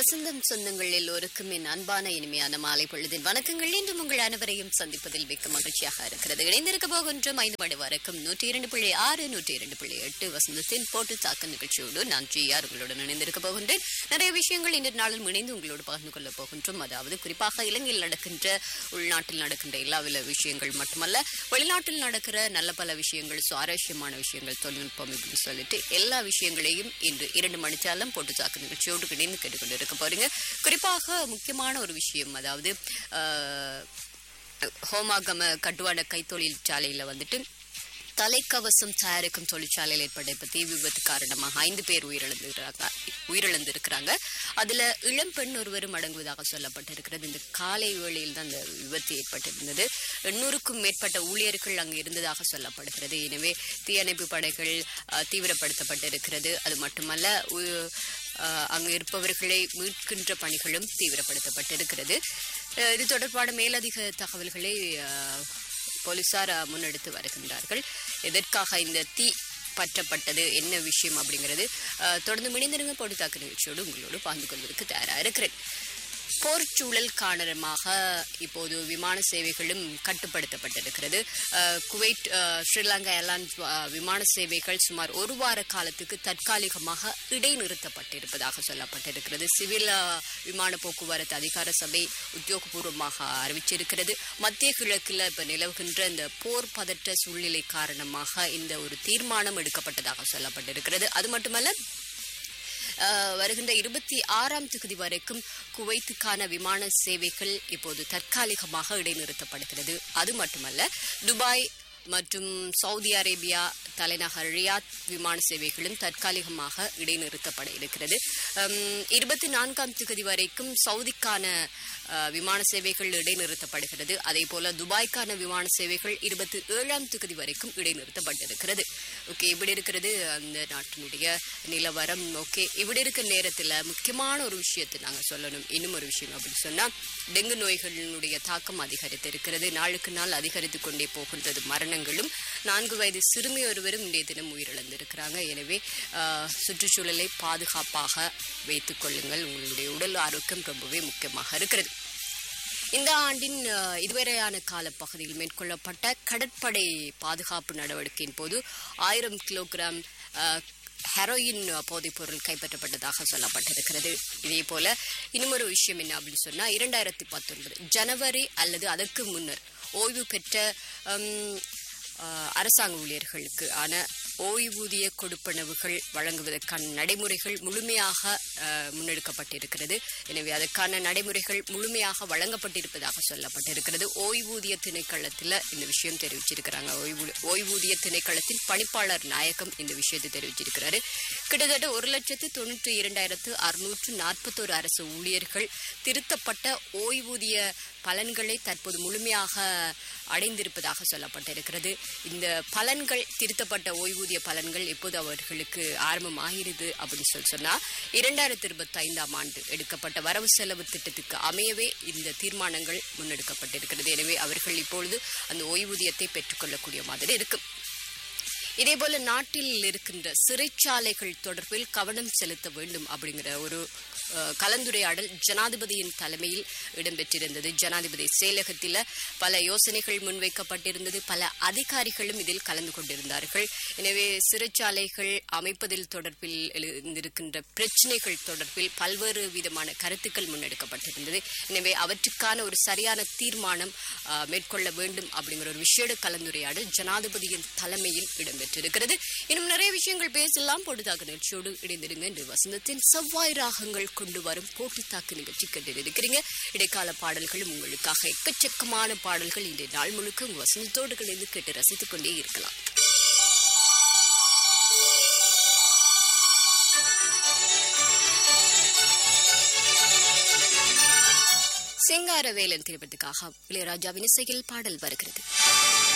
வசந்தம் சொந்தங்கள் எல்லோருக்கும் என் அன்பான இனிமையான மாலை பொழுதின் வணக்கங்கள் இன்றும் உங்கள் அனைவரையும் சந்திப்பதில் மிக்க மகிழ்ச்சியாக இருக்கிறது இணைந்திருக்க போகின்றோம் ஐந்து மணி வரைக்கும் நூற்றி இரண்டு புள்ளி ஆறு நூற்றி இரண்டு புள்ளி எட்டு வசந்தத்தின் போட்டு தாக்க நிகழ்ச்சியோடு நான் ஜிஆர் உங்களுடன் இணைந்திருக்க போகின்றேன் நிறைய விஷயங்கள் இன்று நாளில் இணைந்து உங்களோடு பகிர்ந்து கொள்ள போகின்றோம் அதாவது குறிப்பாக இலங்கையில் நடக்கின்ற உள்நாட்டில் நடக்கின்ற எல்லா வித விஷயங்கள் மட்டுமல்ல வெளிநாட்டில் நடக்கிற நல்ல பல விஷயங்கள் சுவாரஸ்யமான விஷயங்கள் தொழில்நுட்பம் இப்படின்னு சொல்லிட்டு எல்லா விஷயங்களையும் இன்று இரண்டு மணிச்சாலம் போட்டு தாக்கு நிகழ்ச்சியோடு இணைந்து கேட்டுக்கொண்டு இருக்க போறீங்க குறிப்பாக முக்கியமான ஒரு விஷயம் அதாவது ஆஹ், ஹோமாகம கட்டுவாட கைத்தொழில் சாலையில வந்துட்டு தலைக்கவசம் தயாரிக்கும் தொழிற்சாலையில் ஏற்பட்ட இப்ப தீ விபத்து காரணமாக ஐந்து பேர் உயிரிழந்திருக்கிறாங்க உயிரிழந்திருக்கிறாங்க அதுல இளம் பெண் ஒருவரும் அடங்குவதாக சொல்லப்பட்டிருக்கிறது இந்த காலை வேளையில் தான் இந்த விபத்து ஏற்பட்டிருந்தது எண்ணூறுக்கும் மேற்பட்ட ஊழியர்கள் அங்கு இருந்ததாக சொல்லப்படுகிறது எனவே தீயணைப்பு படைகள் அஹ், தீவிரப்படுத்தப்பட்டிருக்கிறது அது மட்டுமல்ல உ- அஹ், அங்கு இருப்பவர்களை மீட்கின்ற பணிகளும் தீவிரப்படுத்தப்பட்டிருக்கிறது அஹ், இது தொடர்பான மேலதிக தகவல்களை அஹ், போலீசார் அஹ், முன்னெடுத்து வருகின்றார்கள் எதற்காக இந்த தீ பற்றப்பட்டது என்ன விஷயம் அப்படிங்கிறது அஹ், தொடர்ந்து மிணிந்திருங்க பொடுத்தாக்கு நிகழ்ச்சியோடு உங்களோடு பகிர்ந்து கொள்வதற்கு தயாராக இருக்கிறேன் போர்ச்சூழல் காரணமாக இப்போது விமான சேவைகளும் கட்டுப்படுத்தப்பட்டிருக்கிறது அஹ், குவைட் அஹ், ஸ்ரீலங்கா ஏர்லைன்ஸ் அஹ், விமான சேவைகள் சுமார் ஒரு வார காலத்துக்கு தற்காலிகமாக இடைநிறுத்தப்பட்டிருப்பதாக சொல்லப்பட்டிருக்கிறது சிவில் அஹ், விமான போக்குவரத்து அதிகார சபை உத்தியோகபூர்வமாக அறிவிச்சிருக்கிறது மத்திய கிழக்கில் இப்ப நிலவுகின்ற இந்த போர் பதற்ற சூழ்நிலை காரணமாக இந்த ஒரு தீர்மானம் எடுக்கப்பட்டதாக சொல்லப்பட்டிருக்கிறது அது மட்டுமல்ல அஹ், வருகின்ற இருபத்தி ஆறாம் தேதி வரைக்கும் குவைத்துக்கான விமான சேவைகள் இப்போது தற்காலிகமாக இடைநிறுத்தப்படுகிறது அது மட்டுமல்ல துபாய் மற்றும் சவுதி அரேபியா தலைநகர் ரியாத் விமான சேவைகளும் தற்காலிகமாக இடைநிறுத்தப்பட இருக்கிறது ஹம், இருபத்தி நான்காம் தேதி வரைக்கும் சவுதிக்கான அஹ், விமான சேவைகள் இடைநிறுத்தப்படுகிறது அதே போல துபாய்க்கான விமான சேவைகள் இருபத்தி ஏழாம் தேதி வரைக்கும் இடைநிறுத்தப்பட்டிருக்கிறது ஓகே இப்படி இருக்கிறது அந்த நாட்டினுடைய நிலவரம் ஓகே இப்படி இருக்கிற நேரத்தில் முக்கியமான ஒரு விஷயத்தை நாங்கள் சொல்லணும் இன்னும் ஒரு விஷயம் அப்படின்னு சொன்னால் டெங்கு நோய்களினுடைய தாக்கம் அதிகரித்திருக்கிறது நாளுக்கு நாள் அதிகரித்து கொண்டே போகின்றது மரணங்களும் நான்கு வயது சிறுமி ஒருவரும் இன்றைய தினம் உயிரிழந்திருக்கிறாங்க எனவே ஆஹ், சுற்றுச்சூழலை பாதுகாப்பாக வைத்துக் கொள்ளுங்கள் உங்களுடைய உடல் ஆரோக்கியம் ரொம்பவே முக்கியமாக இருக்கிறது இந்த ஆண்டின் அஹ், இதுவரையான காலப்பகுதியில் மேற்கொள்ளப்பட்ட கடற்படை பாதுகாப்பு நடவடிக்கையின் போது ஆயிரம் கிலோகிராம் அஹ், ஹெரோயின் போதைப்பொருள் கைப்பற்றப்பட்டதாக சொல்லப்பட்டிருக்கிறது இதே போல இன்னும் ஒரு விஷயம் என்ன அப்படின்னு சொன்னா இரண்டாயிரத்தி பத்தொன்பது ஜனவரி அல்லது அதற்கு முன்னர் ஓய்வு பெற்ற ஹம், அஹ், அரசாங்க ஊழியர்களுக்கு ஆன ஓய்வூதிய கொடுப்பனவுகள் வழங்குவதற்கான நடைமுறைகள் முழுமையாக அஹ், முன்னெடுக்கப்பட்டிருக்கிறது எனவே அதற்கான நடைமுறைகள் முழுமையாக வழங்கப்பட்டிருப்பதாக சொல்லப்பட்டிருக்கிறது ஓய்வூதிய திணைக்களத்தில் இந்த விஷயம் தெரிவிச்சிருக்கிறாங்க ஓய்வு ஓய்வூதிய திணைக்களத்தின் பணிப்பாளர் நாயகம் இந்த விஷயத்தை தெரிவிச்சிருக்கிறாரு கிட்டத்தட்ட ஒரு லட்சத்து தொண்ணூற்றி இரண்டாயிரத்து அறுநூற்று நாற்பத்தோரு அரசு ஊழியர்கள் திருத்தப்பட்ட ஓய்வூதிய பலன்களை தற்போது முழுமையாக அடைந்திருப்பதாக சொல்லப்பட்டிருக்கிறது இந்த பலன்கள் திருத்தப்பட்ட ஓய்வூதிய பலன்கள் எப்போது அவர்களுக்கு ஆரம்பமாகிறது அப்படின்னு சொல்லி சொன்னா இரண்டாயிரத்தி இருபத்தி ஐந்தாம் ஆண்டு எடுக்கப்பட்ட வரவு செலவு திட்டத்துக்கு அமையவே இந்த தீர்மானங்கள் முன்னெடுக்கப்பட்டிருக்கிறது எனவே அவர்கள் இப்பொழுது அந்த ஓய்வூதியத்தை பெற்றுக்கொள்ளக்கூடிய மாதிரி இருக்கும் இதேபோல நாட்டில் இருக்கின்ற சிறைச்சாலைகள் தொடர்பில் கவனம் செலுத்த வேண்டும் அப்படிங்கிற ஒரு அஹ், கலந்துரையாடல் ஜனாதிபதியின் தலைமையில் இடம்பெற்றிருந்தது ஜனாதிபதி செயலகத்தில் பல யோசனைகள் முன்வைக்கப்பட்டிருந்தது பல அதிகாரிகளும் இதில் கலந்து கொண்டிருந்தார்கள் எனவே சிறைச்சாலைகள் அமைப்பதில் தொடர்பில் எழுந்திருக்கின்ற பிரச்சனைகள் தொடர்பில் பல்வேறு விதமான கருத்துக்கள் முன்னெடுக்கப்பட்டிருந்தது எனவே அவற்றுக்கான ஒரு சரியான தீர்மானம் அஹ், மேற்கொள்ள வேண்டும் அப்படிங்கிற ஒரு விஷேட கலந்துரையாடல் ஜனாதிபதியின் தலைமையில் இடம்பெற்றிருக்கிறது இன்னும் நிறைய விஷயங்கள் பேசலாம் பொழுதாக நிகழ்ச்சியோடு இணைந்திருங்க இன்று வசந்தத்தின் செவ்வாய் ராகங்கள் கொண்டு வரும் போட்டி தாக்கு நிகழ்ச்சி கண்டிருக்கிறீங்க இடைக்கால பாடல்களும் உங்களுக்காக எக்கச்சக்கமான பாடல்கள் இன்றைய நாள் முழுக்க உங்க வசந்தத்தோடு இணைந்து கேட்டு ரசித்துக் கொண்டே இருக்கலாம் சிங்காரவேலன் திரைப்படத்துக்காக இளையராஜாவின் இசையில் பாடல் வருகிறது